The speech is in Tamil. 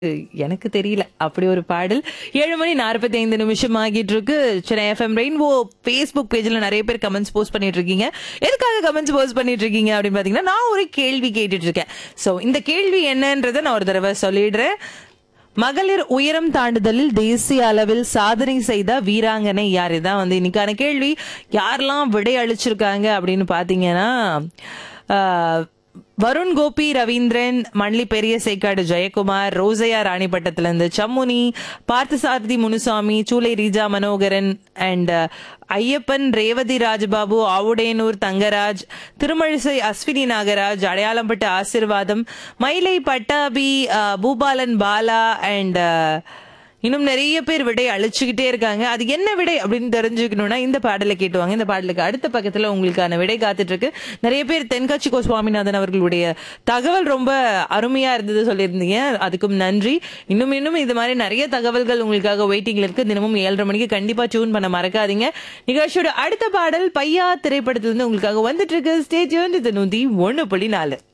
எனக்கு தெரியல அப்படி ஒரு பாடல் ஏழு மணி நாற்பத்தி ஐந்து நிமிஷம் ஆகிட்டு இருக்கு சென்னை எஃப்எம் ரெயின்போ ஃபேஸ்புக் பேஜ்ல நிறைய பேர் கமெண்ட்ஸ் போஸ்ட் பண்ணிட்டு இருக்கீங்க எதுக்காக கமெண்ட்ஸ் போஸ்ட் பண்ணிட்டு இருக்கீங்க அப்படின்னு பாத்தீங்கன்னா நான் ஒரு கேள்வி கேட்டுட்டு இருக்கேன் சோ இந்த கேள்வி என்னன்றதை நான் ஒரு தடவை சொல்லிடுறேன் மகளிர் உயரம் தாண்டுதலில் தேசிய அளவில் சாதனை செய்த வீராங்கனை யார் இதான் வந்து இன்னைக்கான கேள்வி யாரெல்லாம் விடை அளிச்சிருக்காங்க அப்படின்னு பாத்தீங்கன்னா ஆஹ், வருண் கோபி ரவீந்திரன் மண்லி பெரிய சேக்காடு ஜெயக்குமார் ரோசையா ராணிப்பட்டத்துல இருந்து சம்முனி பார்த்தசாரதி முனுசாமி சூலை ரீஜா மனோகரன் அண்ட் ஐயப்பன் ரேவதி ராஜபாபு ஆவுடையனூர் தங்கராஜ் திருமழிசை அஸ்வினி நாகராஜ் அடையாளம்பட்டு ஆசிர்வாதம் மயிலை பட்டாபி அஹ், பூபாலன் பாலா அண்ட் இன்னும் நிறைய பேர் விடை அழிச்சுக்கிட்டே இருக்காங்க அது என்ன விடை அப்படின்னு தெரிஞ்சுக்கணும்னா இந்த பாடலை கேட்டுவாங்க இந்த பாடலுக்கு அடுத்த பக்கத்துல உங்களுக்கான விடை காத்துட்டு இருக்கு நிறைய பேர் தென்காட்சி கோ சுவாமிநாதன் அவர்களுடைய தகவல் ரொம்ப அருமையா இருந்தது சொல்லியிருந்தீங்க அதுக்கும் நன்றி இன்னும் இன்னும் இது மாதிரி நிறைய தகவல்கள் உங்களுக்காக வெயிட்டிங்ல இருக்கு தினமும் ஏழரை மணிக்கு கண்டிப்பா டியூன் பண்ண மறக்காதீங்க நிகழ்ச்சியோட அடுத்த பாடல் பையா திரைப்படத்துல இருந்து உங்களுக்காக வந்துட்டு இருக்கு ஸ்டேஜ் இது நூத்தி ஒண்ணு புள்ளி நாலு